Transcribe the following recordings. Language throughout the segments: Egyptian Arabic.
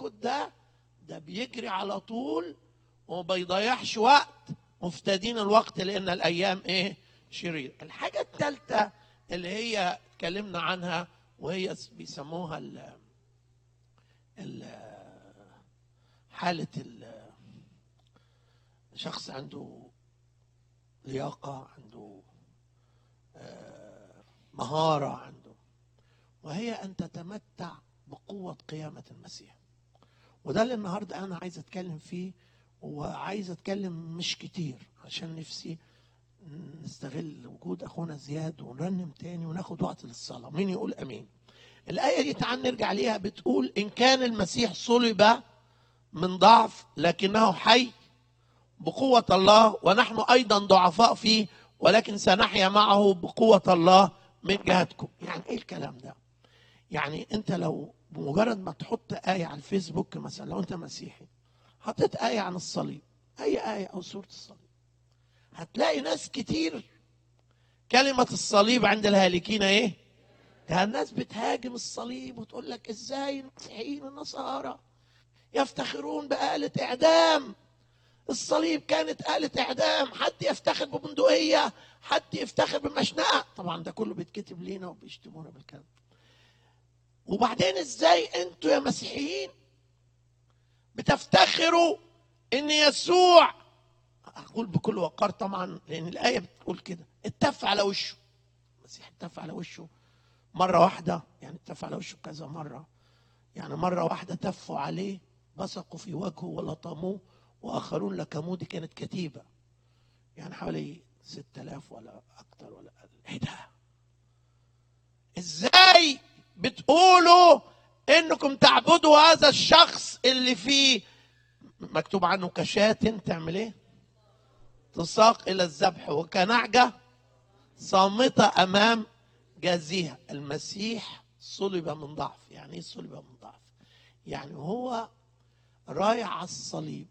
يسكت ده ده بيجري على طول وما بيضيعش وقت مفتدين الوقت لان الايام ايه شرير الحاجه الثالثه اللي هي اتكلمنا عنها وهي بيسموها ال ال حاله ال شخص عنده لياقه عنده آه، مهاره عنده وهي ان تتمتع بقوه قيامه المسيح وده اللي النهارده انا عايز اتكلم فيه وعايز اتكلم مش كتير عشان نفسي نستغل وجود اخونا زياد ونرنم تاني وناخد وقت للصلاه مين يقول امين الايه دي تعال نرجع ليها بتقول ان كان المسيح صلب من ضعف لكنه حي بقوه الله ونحن ايضا ضعفاء فيه ولكن سنحيا معه بقوه الله من جهتكم يعني ايه الكلام ده يعني انت لو بمجرد ما تحط آية على الفيسبوك مثلا لو انت مسيحي حطيت آية عن الصليب أي آية أو سورة الصليب هتلاقي ناس كتير كلمة الصليب عند الهالكين ايه؟ ده الناس بتهاجم الصليب وتقول لك ازاي المسيحيين والنصارى يفتخرون بآلة إعدام الصليب كانت آلة إعدام حد يفتخر ببندقية حد يفتخر بمشنقة طبعا ده كله بيتكتب لينا وبيشتمونا بالكلام وبعدين ازاي انتوا يا مسيحيين بتفتخروا ان يسوع اقول بكل وقار طبعا لان الايه بتقول كده اتف على وشه المسيح اتف على وشه مره واحده يعني اتف على وشه كذا مره يعني مره واحده تفوا عليه بصقوا في وجهه ولطموه واخرون لكموه دي كانت كتيبه يعني حوالي 6000 ولا اكتر ولا اقل ايه ده ازاي بتقولوا انكم تعبدوا هذا الشخص اللي فيه مكتوب عنه كشاة تعمل ايه تساق الى الذبح وكنعجة صامتة امام جازيها المسيح صلب من ضعف يعني ايه صلب من ضعف يعني هو رايح على الصليب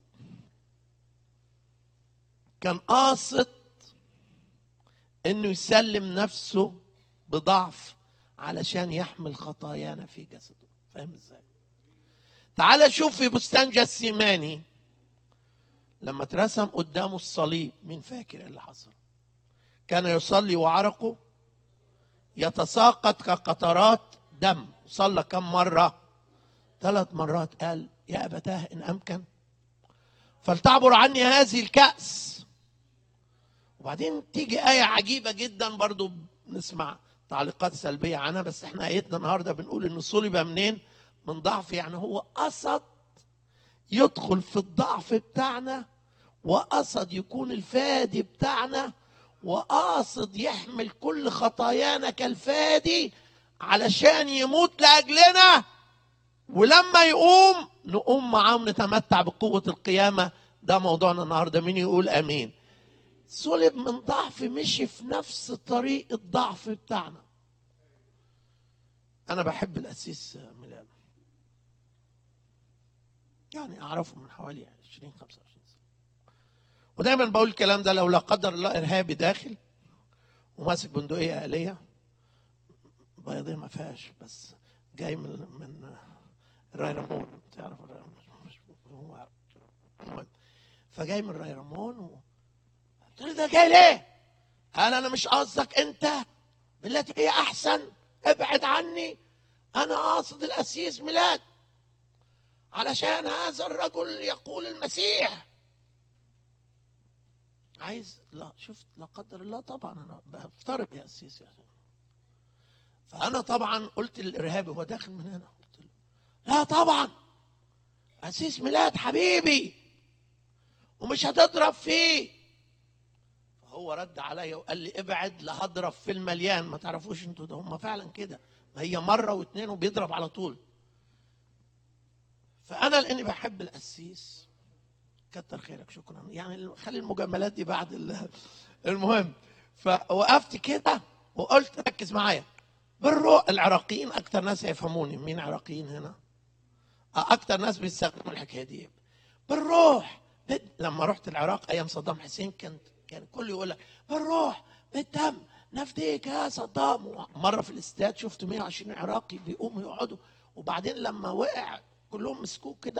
كان قاصد انه يسلم نفسه بضعف علشان يحمل خطايانا في جسده فاهم ازاي تعال شوف في بستان جسيماني لما اترسم قدامه الصليب مين فاكر إيه اللي حصل كان يصلي وعرقه يتساقط كقطرات دم صلى كم مرة ثلاث مرات قال يا أبتاه إن أمكن فلتعبر عني هذه الكأس وبعدين تيجي آية عجيبة جدا برضو نسمع تعليقات سلبية عنها بس احنا آيتنا النهاردة بنقول إن صلب منين من ضعف يعني هو قصد يدخل في الضعف بتاعنا وقصد يكون الفادي بتاعنا وقاصد يحمل كل خطايانا كالفادي علشان يموت لأجلنا ولما يقوم نقوم معاه ونتمتع بقوة القيامة ده موضوعنا النهاردة مين يقول أمين صلب من ضعف مشي في نفس طريق الضعف بتاعنا أنا بحب الأسيس ميلان يعني أعرفه من حوالي 20 25 سنة ودايما بقول الكلام ده لو لا قدر الله إرهابي داخل وماسك بندقية آلية بيضية ما فيهاش بس جاي من من الريرمون تعرف الريرمون مش هو عارف. المهم فجاي من الريرمون و... قلت له ده جاي ليه؟ قال انا مش قصدك انت بالتي هي احسن ابعد عني انا قاصد الاسيس ميلاد علشان هذا الرجل يقول المسيح عايز لا شفت لا قدر الله طبعا انا بفترض يا اسيس يعني فانا طبعا قلت للارهابي هو داخل من هنا قلت له لا طبعا اسيس ميلاد حبيبي ومش هتضرب فيه فهو رد عليا وقال لي ابعد لا هضرب في المليان ما تعرفوش انتوا ده هم فعلا كده ما هي مره واثنين وبيضرب على طول فانا لاني بحب القسيس كتر خيرك شكرا يعني خلي المجاملات دي بعد ال- المهم فوقفت كده وقلت ركز معايا بالروح العراقيين اكتر ناس هيفهموني مين عراقيين هنا اكتر ناس بيستخدموا الحكايه دي بالروح بد... لما رحت العراق ايام صدام حسين كان كان كل يقول لك بالروح بالدم نفديك يا صدام مره في الاستاد شفت 120 عراقي بيقوموا يقعدوا وبعدين لما وقع كلهم مسكوه كده